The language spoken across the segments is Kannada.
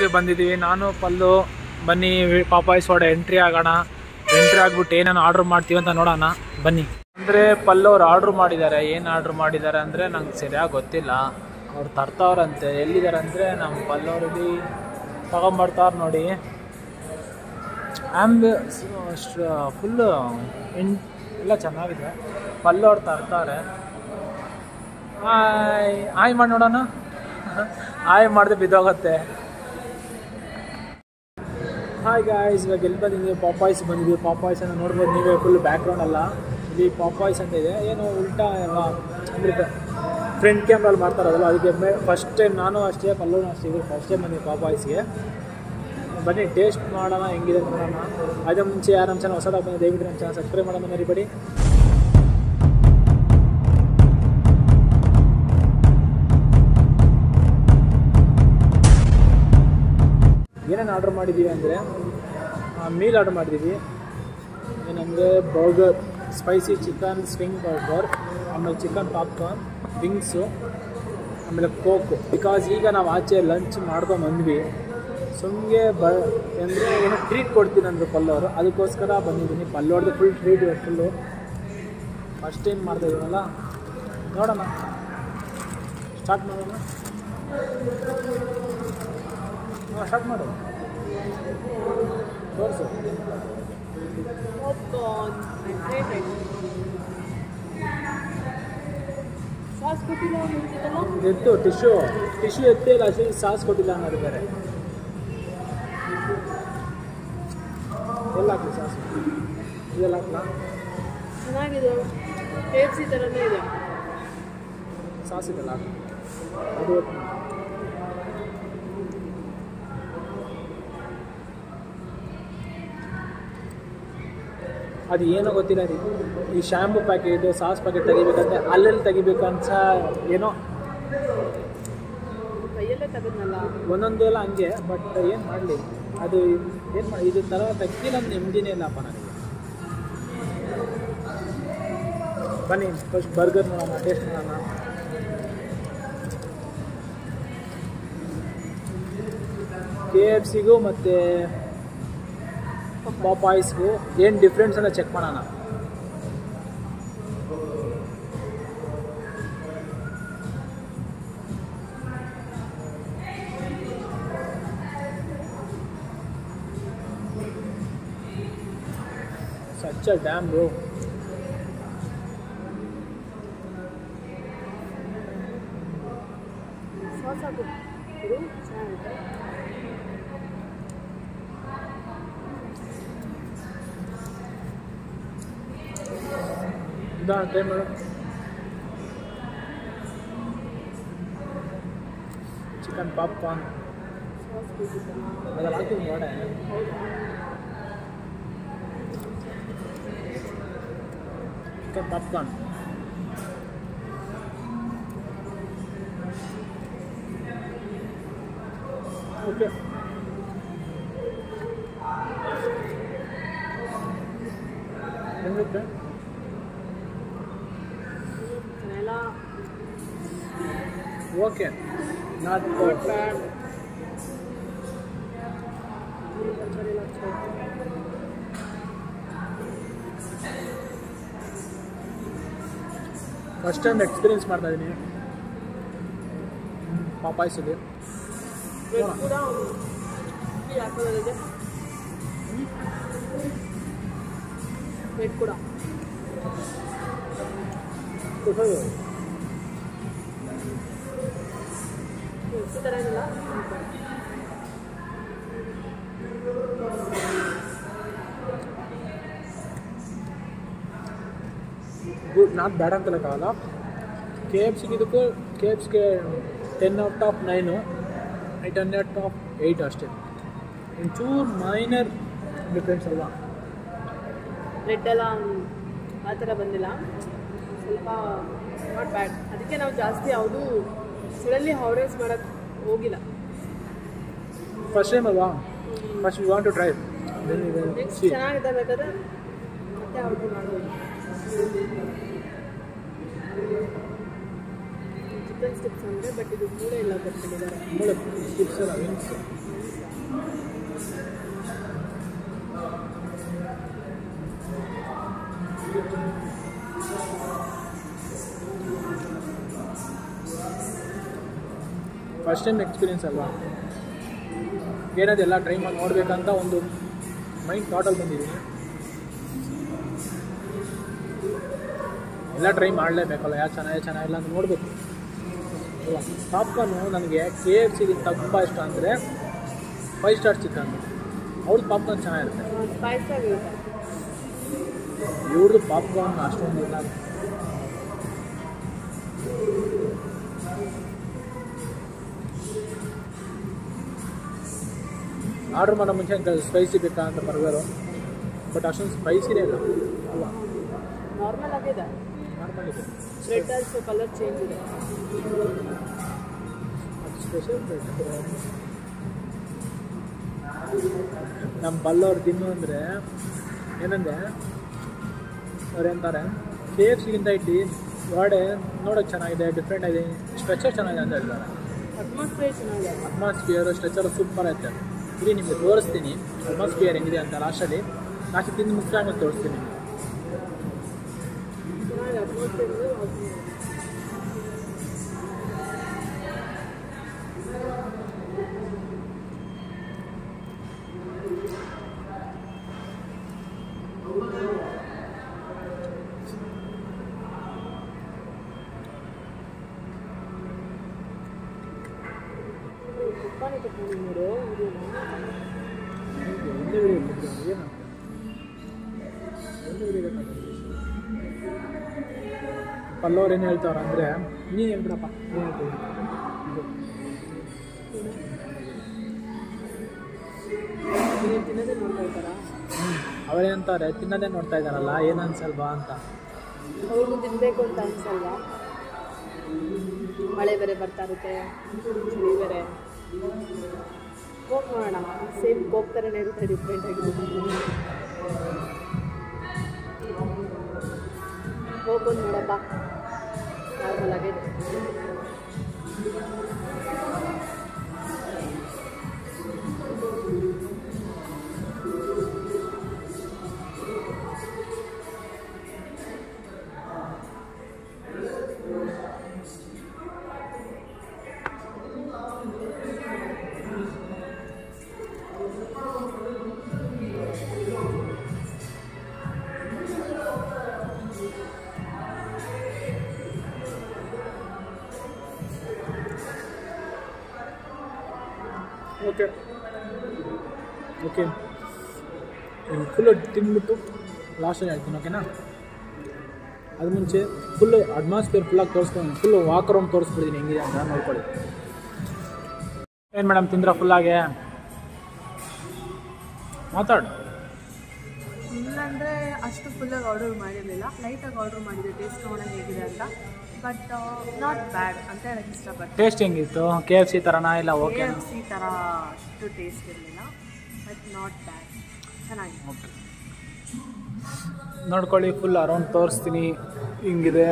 ಪಾಪಾಯ್ಸ್ಗೆ ಬಂದಿದ್ದೀವಿ ನಾನು ಪಲ್ಲು ಬನ್ನಿ ಪಾಪಾಯ್ಸ್ ಒಡೆ ಎಂಟ್ರಿ ಆಗೋಣ ಎಂಟ್ರಿ ಆಗ್ಬಿಟ್ಟು ಏನೇನು ಆರ್ಡ್ರ್ ಮಾಡ್ತೀವಿ ಅಂತ ನೋಡೋಣ ಬನ್ನಿ ಅಂದರೆ ಪಲ್ಲು ಅವ್ರು ಆರ್ಡ್ರ್ ಮಾಡಿದ್ದಾರೆ ಏನು ಆರ್ಡ್ರ್ ಮಾಡಿದ್ದಾರೆ ಅಂದರೆ ನಂಗೆ ಸರಿಯಾಗಿ ಗೊತ್ತಿಲ್ಲ ಅವ್ರು ತರ್ತಾವ್ರಂತೆ ಎಲ್ಲಿದ್ದಾರೆ ಅಂದರೆ ನಮ್ಮ ಪಲ್ಲವ್ರಲ್ಲಿ ತಗೊಂಬರ್ತಾವ್ರು ನೋಡಿ ಆ್ಯಂಬ್ ಫುಲ್ಲು ಇನ್ ಎಲ್ಲ ಚೆನ್ನಾಗಿದೆ ಪಲ್ಲು ಅವ್ರು ತರ್ತಾರೆ ಆಯ್ ಆಯ್ ಮಾಡಿ ನೋಡೋಣ ಆಯ್ ಮಾಡಿದ್ರೆ ಬಿದ್ದೋಗತ್ತೆ ಹಾಯ್ ಗಾಯ್ಸ್ ಇವಾಗ ಎಲ್ಲಿ ಬಂದಿದ್ದೀವಿ ಪಾಪಾಯ್ಸ್ ಬಂದಿದ್ದೀವಿ ಪಾಪಾಯ್ಸ್ ಅನ್ನು ನೋಡ್ಬೋದು ನೀವೇ ಫುಲ್ ಬ್ಯಾಕ್ಗ್ರೌಂಡ್ ಅಲ್ಲ ಇಲ್ಲಿ ಪಾಪಾಯ್ಸ್ ಅಂತ ಇದೆ ಏನು ಉಲ್ಟಾ ಎಲ್ಲ ಅಂದರೆ ಫ್ರಂಟ್ ಕ್ಯಾಮ್ರಲ್ಲಿ ಮಾಡ್ತಾರಲ್ಲ ಅದಕ್ಕೆ ಫಸ್ಟ್ ಟೈಮ್ ನಾನು ಅಷ್ಟೇ ಪಲ್ಲೂ ಅಷ್ಟೇ ಇದು ಫಸ್ಟ್ ಟೈಮ್ ಬಂದಿದ್ದೆ ಪಾಪಾಯ್ಸ್ಗೆ ಬನ್ನಿ ಟೇಸ್ಟ್ ಮಾಡೋಣ ಹೆಂಗಿದೆ ಅಂತ ನೋಡೋಣ ಅದರ ಮುಂಚೆ ಯಾರು ನಮ್ಮ ಚಾನಲ್ ಹೊಸದಾಗಿ ಬಂದು ದಯವಿಟ್ಟು ನಮ್ಮ ಚಾನಲ್ ಸಬ್ಸ್ಕ್ರೈಬ್ ಮಾಡೋಣ ಮರಿಬೇಡಿ ಏನೇನು ಆರ್ಡ್ರ್ ಮಾಡಿದ್ದೀವಿ ಅಂದರೆ ಮೀಲ್ ಆರ್ಡ್ರ್ ಮಾಡಿದ್ದೀವಿ ಏನಂದರೆ burger spicy chicken swing burger ಆಮೇಲೆ ಚಿಕನ್ ಪಾಪ್ಕಾರ್ನ್ ವಿಂಗ್ಸು ಆಮೇಲೆ ಕೋಕು ಬಿಕಾಸ್ ಈಗ ನಾವು ಆಚೆ ಲಂಚ್ ಮಾಡ್ಕೊಂಡು ಬಂದ್ವಿ ಸುಮ್ಮನೆ ಬ ಅಂದರೆ ಏನೋ ಟ್ರೀಟ್ ಕೊಡ್ತೀನಿ ಅಂದರು ಪಲ್ಲವರು ಅದಕ್ಕೋಸ್ಕರ ಬಂದಿದ್ದೀನಿ ಪಲ್ಲೋಡ್ದು full treat full first time ಮಾಡ್ತಾ ಇದೀವಲ್ಲ ನೋಡೋಣ ಸ್ಟಾರ್ಟ್ ಮಾಡೋಣ ಹಾಂ ಸ್ಟಾರ್ಟ್ ಮಾಡು ತೋರಿಸು Popcorn, my favorite. ಸಾಸ್ ಕೊಟ್ಟಿಲ್ಲ ಮುಂಚಿತಲ್ಲ ಎತ್ತು ಟಿಶ್ಯೂ ಟಿಶ್ಯೂ ಎತ್ತೇ ಇಲ್ಲ ಅಷ್ಟೇ ಸಾಸ್ ಕೊಟ್ಟಿಲ್ಲ ಅನ್ನೋದು ಬೇರೆ ಎಲ್ಲ ಹಾಕಿ ಸಾಸ್ ಇದೆಲ್ಲ ಹಾಕ್ಲಾ ಚೆನ್ನಾಗಿದೆ ಕೆ ಎಫ್ ಸಿ ಥರನೇ ಇದೆ ಸಾಸ್ ಇದೆಲ್ಲ ಹಾಕು ಅದು open ಮಾಡು. ಅದು ಏನೋ ಗೊತ್ತಿಲ್ಲ ರೀ ಈ ಶ್ಯಾಂಪು ಪ್ಯಾಕೆಟು ಸಾಸ್ ಪ್ಯಾಕೆಟ್ ತೆಗಿಬೇಕಂದ್ರೆ ಅಲ್ಲೆಲ್ಲಿ ತೆಗಿಬೇಕಂತ ಏನೋ ಕೈಯಲ್ಲೇ ತೆಗೆದ್ನಲ್ಲ ಒಂದೊಂದು ಎಲ್ಲ ಹಂಗೆ ಬಟ್ ಏನು ಮಾಡಲಿ ಅದು ಏನು ಮಾಡಿ ಇದು ಥರ ತೆಗ್ದಿ ನಮ್ಮ ನೆಮ್ಮದಿನೇ ಇಲ್ಲಪ್ಪ ನನಗೆ ಬನ್ನಿ ಫಸ್ಟ್ ಬರ್ಗರ್ ನೋಡೋಣ ಟೇಸ್ಟ್ ಮಾಡೋಣ ಕೆ ಎಫ್ ಸಿಗೂ ಮತ್ತು ಪಾಪಾಯ್ಸ್ಗೂ ಏನು ಡಿಫ್ರೆನ್ಸ್ ಅಂತ ಚೆಕ್ ಮಾಡೋಣ ಸಚ್ಚ ಡ್ಯಾಮ್ ಬ್ರೋ ಸಾಸ್ ಹಾಕು ಇದು ಚೆನ್ನಾಗಿದೆ ಇದಾ ಟ್ರೈ ಮಾಡು ಚಿಕನ್ ಪಾಪ್ಕಾರ್ನ್ ಸಾಸ್ ಬೇಕಿತ್ತಲ್ಲ ಅದೆಲ್ಲ ಹಾಕಿದ್ದೀನಿ ಒಡೆ ಹೌದಾ ಚಿಕನ್ ಪಾಪ್ಕಾರ್ನ್ ಓಕೆ ಹೆಂಗಿರುತ್ತೆ ಚೆನ್ನಾಗಿಲ್ಲ ಓಕೆ ನಾಟ್ ನಾಟ್ ಬ್ಯಾಡ್ ಸರಿ ಫಸ್ಟ್ ಟೈಮ್ ಎಕ್ಸ್ಪೀರಿಯನ್ಸ್ ಮಾಡ್ತಾ ಇದ್ದೀನಿ ಪಾಪಾಯ್ಸಲ್ಲಿ ಬ್ರೆಡ್ ಕೂಡ ಇಲ್ಲಿ ಹಾಕೋದಿದೆ ಬ್ರೆಡ್ ಕೂಡ ಎಷ್ಟು ಥರ ಏನಿಲ್ಲ ಗುಡ್ ನಾಟ್ ಬ್ಯಾಡ್ ಅಂತ ಹೇಳೋಕ್ಕಾಗಲ್ಲ ಕೆ ಎಫ್ ಸಿಗೆ ಇದಕ್ಕೂ ಕೆ ಎಫ್ ಸಿಗೆ ten out of nine ten out of eight ಅಷ್ಟೇ ಒಂಚೂರು ಮೈನರ್ ಡಿಫ್ರೆನ್ಸ್ ಅಲ್ವಾ ಬ್ರೆಡ್ ಎಲ್ಲ ಆ ಥರ ಬಂದಿಲ್ಲ ಸ್ವಲ್ಪ ನಾಟ್ ಬ್ಯಾಡ್ ಅದಕ್ಕೆ ನಾವು ಜಾಸ್ತಿ ಯಾವುದು ಸುಳಲ್ಲಿ ಹಾರ್ಡರ್ಸ್ ಮಾಡೋಕ್ಕೆ ಹೋಗಿಲ್ಲ ಫಸ್ಟ್ ಟೈಮ್ ಅಲ್ವಾ first we want to try next ಚೆನ್ನಾಗಿದೆ ಬೇಕಾದ್ರೆ ಮತ್ತೆ ಆರ್ಡರ್ ಮಾಡ್ಬೋದು ಚಿಕನ್ ಸ್ಟಿಪ್ಸ್ ಅಂದರೆ ಬಟ್ ಇದು ಮೂಳೆ ಎಲ್ಲ ಕೊಟ್ಬಿಟ್ಟಿದ್ದಾರೆ ಮೂಳೆ ಸ್ಟಿಪ್ಸ್ ಎಲ್ಲ ವಿಂಗ್ಸ್ ಫಸ್ಟ್ ಟೈಮ್ ಎಕ್ಸ್ಪೀರಿಯನ್ಸ್ ಅಲ್ವಾ ಏನದೆಲ್ಲ ಟ್ರೈ ಮಾಡಿ ನೋಡ್ಬೇಕಂತ ಒಂದು ಮೈಂಡ್ ಥಾಟಲ್ಲಿ ಬಂದಿದ್ದೀನಿ ಎಲ್ಲ ಟ್ರೈ ಮಾಡಲೇಬೇಕಲ್ಲ ಯಾಕೆ ಚೆನ್ನಾಗಿದೆ ಚೆನ್ನಾಗಿಲ್ಲ ಅಂತ ನೋಡಬೇಕು ಅಲ್ವಾ ಪಾಪ್ಕಾರ್ನು ನನಗೆ ಕೆ ಎಫ್ ಸಿಗಿಂತ ತುಂಬ ಇಷ್ಟ ಅಂದರೆ ಫೈವ್ ಸ್ಟಾರ್ ಚಿಕನ್ ಅವ್ರದ್ದು ಪಾಪ್ಕಾರ್ನ್ ಚೆನ್ನಾಗಿರುತ್ತೆ ಸ್ಪೈಸ್ ಆಗಿರುತ್ತೆ ಇವ್ರದ್ದು ಪಾಪ್ಕಾರ್ನ್ ಅಷ್ಟೊಂದು ಇಲ್ಲ ಆರ್ಡ್ರ್ ಮಾಡೋ ಮುಂಚೆ ಸ್ಪೈಸಿ ಬೇಕಾ ಅಂತ ಬರ್ಗರು ಬಟ್ ಅಷ್ಟೊಂದು ಸ್ಪೈಸಿನೇ ಇಲ್ಲ ಅಲ್ವಾ ನಾರ್ಮಲ್ ಆಗಿದೆ ನಾರ್ಮಲ್ ಇದೆ ಬ್ರೆಡ್ ಆಲ್ಸೋ ಕಲರ್ ಚೇಂಜ್ ಇದೆ ಅದು ಸ್ಪೆಷಲ್ ನಮ್ಮ ಬಲ್ಲವ್ರು ತಿನ್ನು ಅಂದರೆ ಏನಂದರೆ ಅವ್ರು ಅಂತಾರೆ ಕೆ ಎಫ್ ಸಿಗಿಂತ ಇಡ್ಲಿ ವಡೆ ನೋಡೋಕೆ ಚೆನ್ನಾಗಿದೆ ಡಿಫ್ರೆಂಟ್ ಆಗಿದೆ ಸ್ಟ್ರೆಚರ್ ಚೆನ್ನಾಗಿದೆ ಅಂತ ಹೇಳ್ತಾರೆ ಅಟ್ಮಾಸ್ಫಿಯರ್ ಚೆನ್ನಾಗಿದೆ ಅಟ್ಮಾಸ್ಫಿಯರ್ ಸ್ಟ್ರೆಚರ್ ಸೂಪರ್ ಐತೆ ಇಲ್ಲಿ ನಿಮಗೆ ತೋರಿಸ್ತೀನಿ ಅಟ್ಮಾಸ್ಫಿಯರ್ ಹೆಂಗಿದೆ ಅಂತ ಲಾಸ್ಟಲ್ಲಿ ಲಾಸ್ಟ್ ತಿಂದು ಮುಗಿಸಿ ಆಮೇಲೆ ತೋರಿಸ್ತೀನಿ ನಿಮಗೆ ಚೆನ್ನಾಗಿದೆ ಅಟ್ಮಾಸ್ಫಿಯರ್ ತುಪ್ಪನೇ ತಗೊಂಡು ನೋಡು ಇದು ಒಂದೇ ವಿಡಿಯೋ ಕೊಟ್ಟಿದ್ದಾರೆ ಏನು ಒಂದೇ ವಿಡಿಯೋ ಪಲ್ಲವ್ರು ಏನು ಹೇಳ್ತಾವ್ರ ಅಂದರೆ ನೀನು ಹೇಳ್ಬಿಡಪ್ಪ ಏನು ಹೇಳ್ತೀವಿ ನೀನು ತಿನ್ನೋದೇ ನೋಡ್ತಾ ಇದ್ದಾರಾ ಅವರೇನಂತಾರೆ ತಿನ್ನೋದೇ ನೋಡ್ತಾ ಇದ್ದಾರಲ್ಲ ಏನು ಅನ್ಸಲ್ವಾ ಅಂತ ಅವ್ರಿಗೂ ತಿನ್ನಬೇಕು ಅಂತ ಅನ್ಸಲ್ವಾ ಮಳೆ ಬೇರೆ ಬರ್ತಾ ಇರುತ್ತೆ ಚಳಿ ಬೇರೆ ಕೋಕ್ ನೋಡೋಣ ಸೇಮ್ ಕೋಕ್ ಥರನೇ ಇರುತ್ತೆ ಡಿಫ್ರೆಂಟ್ ಆಗಿರುತ್ತೆ ಕೋಕ್ ಒಂದು ನೋಡಪ್ಪ ನಾರ್ಮಲ್ ಆಗಿದೆ ಓಕೆ ಓಕೆ ಫುಲ್ಲು ತಿಂದ್ಬಿಟ್ಟು ಲಾಸ್ಟಲ್ಲಿ ಹೇಳ್ತೀನಿ ಓಕೆನಾ ಅದು ಮುಂಚೆ ಫುಲ್ಲು ಅಟ್ಮಾಸ್ಫಿಯರ್ ಫುಲ್ಲಾಗಿ ತೋರಿಸ್ಕೊಂಡು ಫುಲ್ಲು ವಾಕ್ ರೌಂಡ್ ತೋರಿಸ್ಬಿಡ್ತೀನಿ ಹೆಂಗಿದೆ ಅಂತ ನೋಡ್ಕೊಳ್ಳಿ ಏನು ಮೇಡಮ್ ತಿಂದ್ರ ಫುಲ್ಲಾಗೆ ಮಾತಾಡು ಇಲ್ಲಾಂದರೆ ಅಷ್ಟು ಫುಲ್ಲಾಗಿ ಆರ್ಡರ್ ಮಾಡಿರಲಿಲ್ಲ ಲೈಟಾಗಿ ಆರ್ಡರ್ ಮಾಡಿದ್ದೆ ಟೇಸ್ಟ್ ನೋಡೋಣ ಹೇಗಿದೆ ಅಂತ ಬಟ್ ನಾಟ್ ಬ್ಯಾಡ್ ಅಂತ ಹೇಳಕ್ಕೆ ಇಷ್ಟಪಡ್ತೀನಿ ಟೇಸ್ಟ್ ಹೆಂಗಿತ್ತು ಕೆ ಎಫ್ ಸಿ ಥರನಾ ಇಲ್ಲ ಕೆ ಓಕೆ ಎಫ್ ಸಿ ಥರ ಅಷ್ಟು ಟೇಸ್ಟ್ ಇರಲಿಲ್ಲ ಬಟ್ ನಾಟ್ ಬ್ಯಾಡ್ ಚೆನ್ನಾಗಿದೆ ಓಕೆ ನೋಡ್ಕೊಳ್ಳಿ ಫುಲ್ ಅರೌಂಡ್ ತೋರಿಸ್ತೀನಿ ಹಿಂಗಿದೆ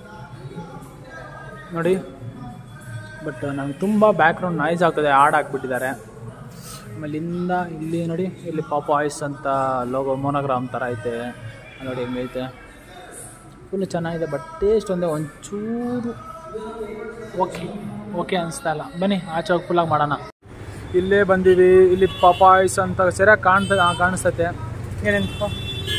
ನೋಡಿ ಬಟ್ ನಂಗೆ ತುಂಬ ಬ್ಯಾಕ್ಗ್ರೌಂಡ್ ನಾಯ್ಸ್ ಆಗ್ತದೆ ಹಾಡು ಹಾಕ್ಬಿಟ್ಟಿದ್ದಾರೆ ಆಮೇಲೆ ಇಂದ ಇಲ್ಲಿ ನೋಡಿ ಇಲ್ಲಿ ಪಾಪ ವಾಯ್ಸ್ ಅಂತ ಲೋಗೋ ಮೋನೋಗ್ರಾಮ್ ಥರ ಐತೆ ಅದ್ ನೋಡಿ ಹೆಂಗೈತೆ ಫುಲ್ ಚೆನ್ನಾಗಿದೆ ಬಟ್ ಟೇಸ್ಟ್ ಒಂದೇ ಒಂಚೂರು ಓಕೆ ಓಕೆ ಅನಿಸ್ತಾ ಇಲ್ಲ ಬನ್ನಿ ಆಚೆ ಹೋಗಿ ಫುಲ್ಲಾಗಿ ಮಾಡೋಣ ಇಲ್ಲೇ ಬಂದೀವಿ ಇಲ್ಲಿ ಪಾಪಾಯ್ಸ್ ಅಂತ ಸರಿಯಾಗಿ ಕಾಣ್ತ ಕಾಣಿಸ್ತತೆ ಏನೇನು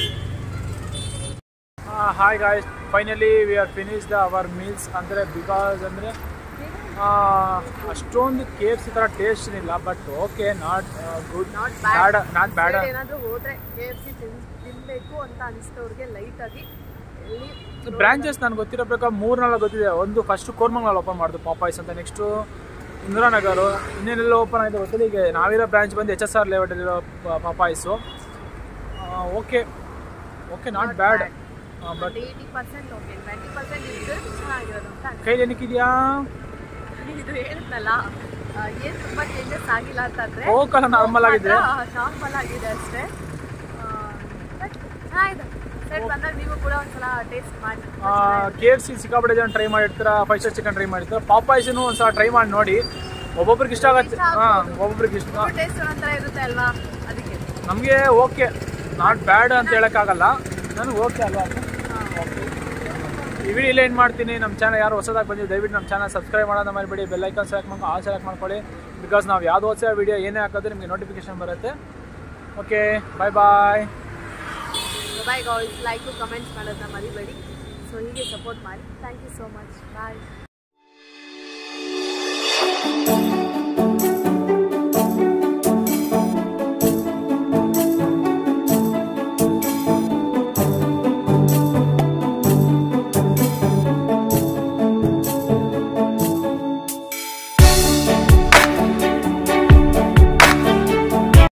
hi guys finally we are finish the our meals ಅಂದರೆ ಬಿಕಾಸ್ ಅಂದರೆ ಅಷ್ಟೊಂದು ಕೆ ಎಫ್ ಸಿ ಥರ ಟೇಸ್ಟ್ ಏನಿಲ್ಲ but okay not good not bad not bad ಏನಾದರೂ ಹೋದರೆ ಕೆ ಎಫ್ ಸಿ ತಿನ್ ತಿನ್ನಬೇಕು ಅಂತ ಅನಿಸ್ತವ್ರಿಗೆ ಲೈಟಾಗಿ ಎಲ್ಲಿ ಬ್ರಾಂಚಸ್ ನನಗೆ ಗೊತ್ತಿರೋ ಪ್ರಕಾರ ಮೂರು ನಾಲ್ಕು ಗೊತ್ತಿದೆ ಒಂದು ಫಸ್ಟ್ ಕೋರ್ಮಂಗ್ಲಲ್ಲಿ ಓಪನ್ ಮಾಡಿದ್ರು ಪಾಪಾಯ್ಸ್ ಅಂತ ನೆಕ್ಸ್ಟು ಇಂದಿರಾನಗರು ಇನ್ನೇನೆಲ್ಲ ಓಪನ್ ಆಗಿದೆ ಗೊತ್ತಿಲ್ಲ ಈಗ ನಾವಿರೋ ಬ್ರಾಂಚ್ ಬಂದು ಎಚ್ ಎಸ್ ಆರ್ ಲೇಔಟಲ್ಲಿರೋ Popeyes okay okay not bad but eighty percent okay twenty percent ಇದ್ರೆ ಚೆನ್ನಾಗಿರೋದು ಅಂತ ಅನ್ಸುತ್ತೆ. ಕೈಲಿ ಏನಕ್ಕಿದೆಯಾ ಇದು ಹೇಳಿದ್ನಲ್ಲ ಏನು ತುಂಬ ಚೇಂಜಸ್ ಆಗಿಲ್ಲ ಅಂತಂದರೆ ಹೋಗಲ್ಲ ನಾರ್ಮಲ್ ಆಗಿದೆ ನಾರ್ಮಲ್ ಆಗಿದೆ ಅಷ್ಟೇ ಬಟ್ ಚೆನ್ನಾಗಿದೆ ಸೈಡ್ ಬಂದಾಗ ನೀವು ಕೂಡ ಒಂದ್ಸಲ ಟೇಸ್ಟ್ ಮಾಡಿ ಕೆ ಎಫ್ ಸಿ ಸಿಕ್ಕಾಪಟ್ಟೆ ಜನ ಟ್ರೈ ಮಾಡಿರ್ತೀರ ಫೈವ್ ಸ್ಟಾರ್ ಚಿಕನ್ ಟ್ರೈ ಮಾಡಿರ್ತೀರ ಪಾಪಾಯ್ಸನ್ನು ಒಂದ್ಸಲ ಟ್ರೈ ಮಾಡಿ ನೋಡಿ ಒಬ್ಬೊಬ್ರಿಗೆ ಇಷ್ಟ ಆಗತ್ತೆ ಹಾಂ ಒಬ್ಬೊಬ್ರಿಗೆ ಇಷ್ಟ ಟೇಸ್ಟ್ ಒಂಥರ ಇರುತ್ತೆ ಅಲ್ವಾ ಅದಕ್ಕೆ ನಮಗೆ ಓಕೆ ನಾಟ್ ಬ್ಯಾಡ್ ಅಂತ ಹೇಳೋಕ್ಕಾಗಲ್ಲ ನನಗೆ ಓಕೆ ಅಲ್ವಾ ಈ ವಿಡಿಯೋ ಇಲ್ಲೇ ಏನು ಮಾಡ್ತೀನಿ ನಮ್ಮ ಚಾನಲ್ ಯಾರು ಹೊಸದಾಗಿ ಬಂದಿದ್ದು ದಯವಿಟ್ಟು ನಮ್ಮ ಚಾನಲ್ ಸಬ್ಸ್ಕ್ರೈಬ್ ಮಾಡೋದು ಮರಿಬೇಡಿ ಬೆಲ್ ಐಕಾನ್ ಸೆಲೆಕ್ಟ್ ಮಾಡ್ಕೊಂಡು ಆಲ್ ಸೆಲೆಕ್ಟ್ ಮಾಡ್ಕೊಳ್ಳಿ ಬಿಕಾಸ್ ನಾವು ಯಾವುದೋ ಹೊಸ ವಿಡಿಯೋ ಏನೇ ಹಾಕಿದ್ರೆ ನಿಮಗೆ ನೋಟಿಫಿಕೇಶನ್ ಬರುತ್ತೆ okay bye bye bye guys like comments ಮಾಡೋದನ್ನ ಮರಿಬೇಡಿ ಸೊ ಹೀಗೆ ಸಪೋರ್ಟ್ ಮಾಡಿ thank you so much bye